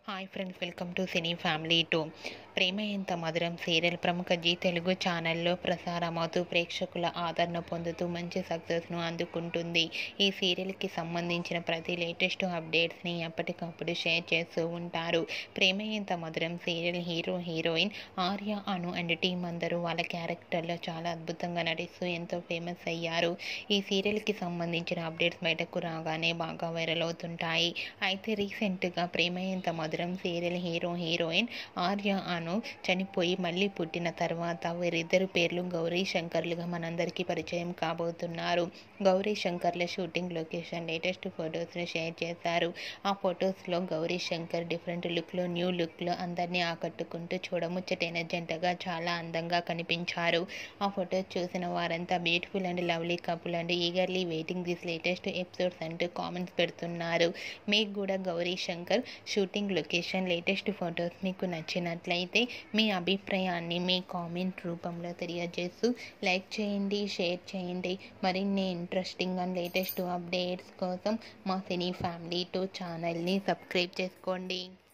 hi friends welcome to cine family two Prema Entha Madhuram serial ప్రముఖ G Telugu ఛానల్లో ప్రసారమవుతూ ప్రేక్షకుల ఆదరణ పొందుతూ మంచి సక్సెస్ను అందుకుంటుంది ఈ సీరియల్కి సంబంధించిన ప్రతి లేటెస్ట్ అప్డేట్స్ని ఎప్పటికప్పుడు షేర్ చేస్తూ ఉంటారు Prema Entha Madhuram serial hero heroine Arya Anu and team అందరూ వాళ్ళ క్యారెక్టర్లో చాలా అద్భుతంగా నటిస్తూ ఎంతో ఫేమస్ అయ్యారు ఈ సీరియల్కి సంబంధించిన అప్డేట్స్ బయటకు రాగానే బాగా వైరల్ అవుతుంటాయి అయితే రీసెంట్గా Prema Entha Madhuram serial hero heroine Arya Anu చనిపోయి మళ్ళీ పుట్టిన తర్వాత వీరిద్దరు పేర్లు గౌరీ శంకర్లుగా మనందరికీ పరిచయం కాబోతున్నారు గౌరీ శంకర్ల షూటింగ్ లొకేషన్ లేటెస్ట్ ఫొటోస్ని షేర్ చేశారు ఆ ఫొటోస్లో గౌరీ శంకర్ డిఫరెంట్ లుక్లో న్యూ లుక్లో అందరినీ ఆకట్టుకుంటూ చూడముచ్చటైన జంటగా చాలా అందంగా కనిపించారు ఆ ఫొటోస్ చూసిన వారంతా beautiful and lovely couple and eagerly waiting this latest episodes అంటూ కామెంట్స్ పెడుతున్నారు మీకు కూడా Gowri Shankar shooting location latest photos మీకు నచ్చినట్లయితే మీ అభిప్రాయాన్ని మీ కామెంట్ రూపంలో తెలియజేస్తూ లైక్ చేయండి షేర్ చేయండి మరిన్ని ఇంట్రెస్టింగ్ అండ్ లేటెస్ట్ అప్డేట్స్ కోసం మా సినీ ఫ్యామిలీ టూ ఛానల్ని సబ్స్క్రైబ్ చేసుకోండి